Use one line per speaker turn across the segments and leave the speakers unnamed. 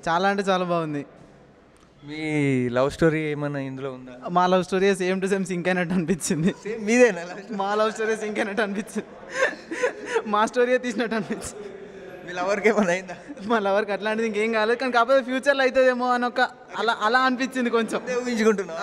చాలా అంటే చాలా బాగుంది
మీ లవ్ స్టోరీ ఏమన్నా ఇందులో ఉందా
మా love story same to same sync అయినట్టు అనిపించింది
సేమ్ మీదేనా love story?
మా లవ్ స్టోరీ సింక్ అయినట్టు అనిపించింది మా స్టోరీ తీసినట్టు అనిపించింది
మీ లవర్కి ఏమన్నా అయిందా
మా లవర్కి అట్లాంటిది ఇంకేం కాలేదు కానీ కాకపోతే ఫ్యూచర్లో అవుతుందేమో అని ఒక అలా అలా అనిపించింది కొంచెం
అదే ఊహించుకుంటున్నా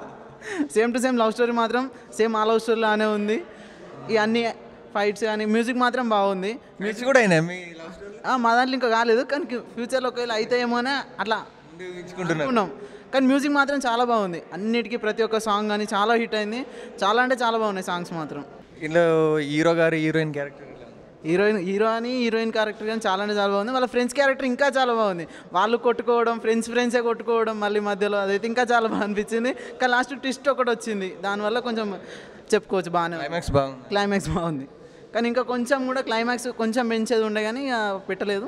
same to same love story మాత్రం సేమ్ ఆ లవ్ స్టోరీలానే ఉంది ఈ అన్ని ఫైట్స్ కానీ మ్యూజిక్ మాత్రం బాగుంది
మ్యూజిక్ కూడా అయినా మీ లవ్ స్టోరీ
ఆ, మా దాంట్లో ఇంకా కాలేదు కానీ ఫ్యూచర్లో ఒకవేళ అవుతాయేమో అని అట్లా
ముందే ఊహించుకుంటున్నారు
అనుకున్నాం కానీ మ్యూజిక్ మాత్రం చాలా బాగుంది అన్నిటికీ ప్రతి ఒక్క సాంగ్ కానీ చాలా హిట్ అయింది చాలా అంటే చాలా బాగున్నాయి సాంగ్స్ మాత్రం
ఇందులో హీరో గారు హీరోయిన్ క్యారెక్టర్
హీరోయిన్ హీరో అని హీరోయిన్ క్యారెక్టర్ కానీ చాలా అంటే చాలా బాగుంది వాళ్ళ ఫ్రెండ్స్ క్యారెక్టర్ ఇంకా చాలా బాగుంది వాళ్ళు కొట్టుకోవడం ఫ్రెండ్స్ ఫ్రెండ్సే కొట్టుకోవడం మళ్ళీ మధ్యలో అదైతే ఇంకా చాలా బాగా అనిపించింది కానీ లాస్ట్ ట్విస్ట్ ఒకటి వచ్చింది దానివల్ల కొంచెం చెప్పుకోవచ్చు బాగానే
క్లైమాక్స్ బాగుంది
క్లైమాక్స్ బాగుంది కానీ ఇంకా కొంచెం కూడా క్లైమాక్స్ కొంచెం పెంచేది ఉండే కానీ ఇక పెట్టలేదు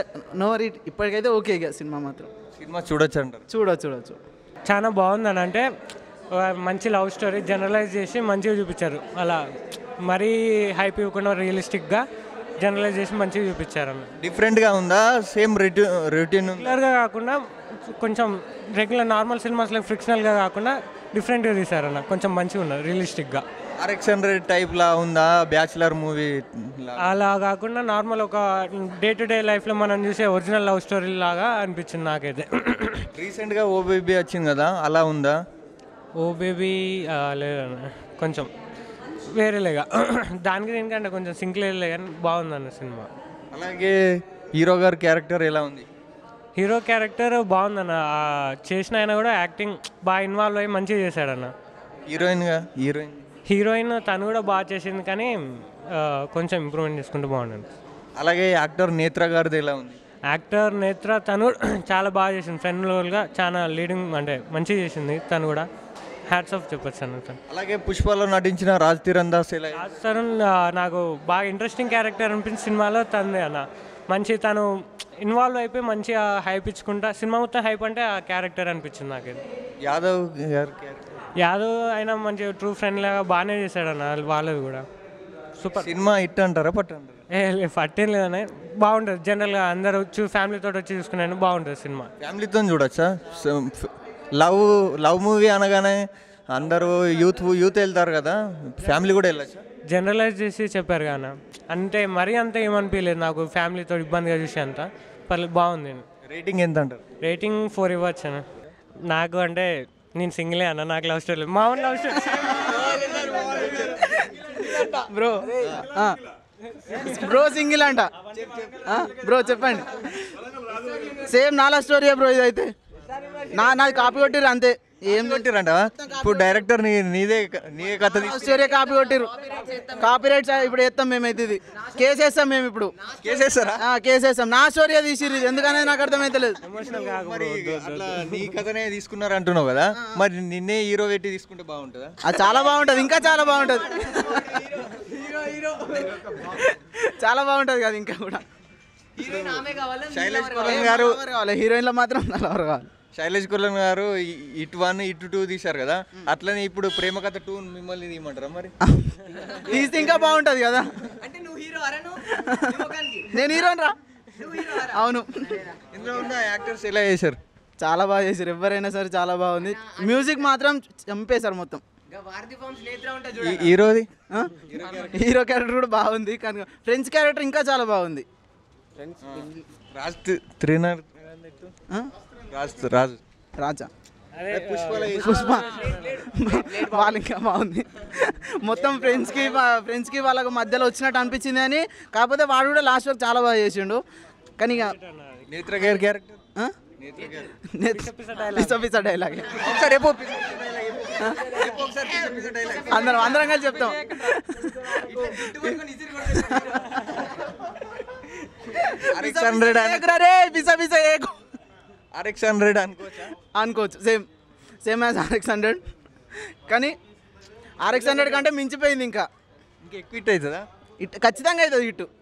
నో వరీ ఇప్పటికైతే ఓకే ఇక సినిమా మాత్రం
సినిమా చూడొచ్చు అంటారు
చూడొచ్చు చూడొచ్చు
చాలా బాగుందని అంటే ఒక మంచి లవ్ స్టోరీ జనరలైజ్ చేసి మంచిగా చూపించారు అలా మరీ హైప్ ఇవ్వకుండా రియలిస్టిక్గా జనరలైజ్ చేసి మంచిగా చూపించారు అన్న
డిఫరెంట్గా ఉందా సేమ్ రొటీన్ రొటీన్ ఉందా
రెగ్యులర్గా కాకుండా కొంచెం రెగ్యులర్ నార్మల్ సినిమాస్లో ఫ్రిక్షనల్గా కాకుండా డిఫరెంట్గా తీశారన్న కొంచెం మంచిగా ఉన్నారు రియలిస్టిక్గా
ఆర్ఎక్స్ హండ్రెడ్ టైప్ లా ఉందా బ్యాచులర్ మూవీ
అలా కాకుండా నార్మల్ ఒక డే టు డే లైఫ్లో మనం చూసే ఒరిజినల్ లవ్ స్టోరీ లాగా అనిపించింది నాకైతే
రీసెంట్గా ఓబీబీ వచ్చింది కదా అలా ఉందా
ఓ బేబీ లేదన్న కొంచెం వేరేలేగా దానికి దీనికంటే కొంచెం సింక్ లేదులే కానీ బాగుందన్న సినిమా
అలాగే హీరో గారి క్యారెక్టర్ ఎలా ఉంది
హీరో క్యారెక్టర్ బాగుందన్న ఆ చేసిన ఆయన కూడా యాక్టింగ్ బాగా ఇన్వాల్వ్ అయ్యి మంచిగా చేశాడన్న
హీరోయిన్గా హీరోయిన్
హీరోయిన్ తను కూడా బాగా చేసింది కానీ ఆ, కొంచెం ఇంప్రూవ్మెంట్ చేసుకుంటే బాగుండదు
అలాగే యాక్టర్ నేత్ర గారిది ఎలా ఉంది
యాక్టర్ నేత్ర తను చాలా బాగా చేసింది ఫ్రెండ్ రోల్గా చాలా లీడింగ్ అంటే మంచిగా చేసింది తను కూడా హ్యాట్స్ ఆఫ్ చెప్పొచ్చు అన్న తను
అలాగే పుష్పలో నటించిన రాజ్ తీరన్ దాస్ ఎలా
రాజ్ తరుణ్ ఆ, నాకు బాగా ఇంట్రెస్టింగ్ క్యారెక్టర్ అనిపించిన సినిమాలో తనదే అన్న మంచి తను ఇన్వాల్వ్ అయిపోయి మంచిగా హైప్ ఇచ్చుకుంటా సినిమా మొత్తం హైప్ అంటే ఆ క్యారెక్టర్ అనిపించింది నాకైతే
యాదవ్ గారి క్యారెక్టర్
యాదవ్ అయినా మంచిగా ట్రూ ఫ్రెండ్ లాగా బాగానే చేశాడు అన్న వాళ్ళది కూడా సూపర్
సినిమా ఇట్ అంటారా పట్టు అంటారా
ఏ లే, పట్టేం లేదనే బాగుంటుంది జనరల్గా అందరూ చూ ఫ్యామిలీతో వచ్చి చూసుకున్నాను బాగుంటుంది సినిమా
ఫ్యామిలీతో చూడొచ్చా లవ్ లవ్ మూవీ అనగానే అందరూ యూత్ యూత్ వెళ్తారు కదా ఫ్యామిలీ కూడా వెళ్ళొచ్చా
జనరలైజ్ చేసి చెప్పారు కానీ అంటే మరీ అంత ఏమనిపించలేదు నాకు ఫ్యామిలీతో ఇబ్బందిగా చూసే అంత పర్లేదు బాగుంది
రేటింగ్ ఎంత అంటారు
రేటింగ్ ఫోర్ ఇవ్వచ్చు అన్న నాకు అంటే నేను సింగిలే అన్న నాకు లవ్ స్టోరీ మా own love story
bro bro single అంట బ్రో చెప్పండి సేమ్ నాలా స్టోరీ బ్రో ఇదైతే నా నాది కాపీ కొట్టిర్రు అంతే ఏం
కొట్టిరంట ఇప్పుడు డైరెక్టర్ నీ నీదే నీదే కథ తీసి
స్టోరీ కాపీ కొట్టిర్రు కాపీ రైట్స్ ఇప్పుడు వేస్తాం మేమైతే ఇది కేసు వేస్తాం మేము ఇప్పుడు
కేసేస్తారా
ఆ, కేసు వేస్తాం నా స్టోరీ తీసిర్రు ఇది ఎందుకనేది నాకు అర్థమైతలేదు
మరి అట్లా నీ కథనే తీసుకున్నారు అంటున్నావు కదా మరి నిన్నే హీరో పెట్టి తీసుకుంటే బాగుంటుందా
అది చాలా బాగుంటుంది ఇంకా చాలా బాగుంటుంది చాలా బాగుంటుంది కదా ఇంకా కూడా
శైలేష్ కులన్ గారు
ఎవరు కావాలి హీరోయిన్లో మాత్రం నల్లవరు కావాలి
శైలేష్ కులన్ గారు ఇ- ఇట్ వన్ ఇట్ టూ తీశారు కదా అట్లనే ఇప్పుడు ప్రేమ కథ టూ మిమ్మల్ని తీయమంటారా మరి
తీస్తే ఇంకా బాగుంటుంది కదా నేను హీరోని రా అవును
ఇందులో ఉన్న యాక్టర్స్ ఎలా చేశారు
చాలా బాగా చేశారు ఎవరైనా సరే చాలా బాగుంది మ్యూజిక్ మాత్రం చంపేశారు మొత్తం
ఈ- హీరోది
ఆ? హీరో క్యారెక్టర్ కూడా బాగుంది కానీ ఫ్రెండ్స్ క్యారెక్టర్ ఇంకా చాలా బాగుంది
రాజ్ తి- త్రినార్
ఆ?
రాజ్ రాజ్
రాజా
పుష్పల
పుష్ప వాళ్ళు ఇంకా బాగుంది మొత్తం ఫ్రెండ్స్కి ఫ్రెండ్స్కి వాళ్ళకి మధ్యలో వచ్చినట్టు అనిపించింది అని కాకపోతే వాడు కూడా లాస్ట్ వరకు చాలా బాగా చేసిండు కానీ ఇక
నేత్ర గారి క్యారెక్టర్
ఆ?
నేత్ర గారు
పిస పిస డైలాగ్
ఒకసారి చెప్పు చెప్పు ఒకసారి పిస పిస dialogue.
అందరం అందరం కలిసి చెప్తాం
ఆర్ఎక్స్ హండ్రెడ్
రే పిస పిస ఏకు
ఆర్ఎక్స్ హండ్రెడ్ అనుకోవచ్చా
అనుకోవచ్చు same same as RX hundred కానీ ఆర్ఎక్స్ హండ్రెడ్ కంటే మించిపోయింది ఇంకా
ఇంకా ఎక్కువ హిట్ అవుతుందా
ఇట్ ఖచ్చితంగా అవుతుంది ఇటు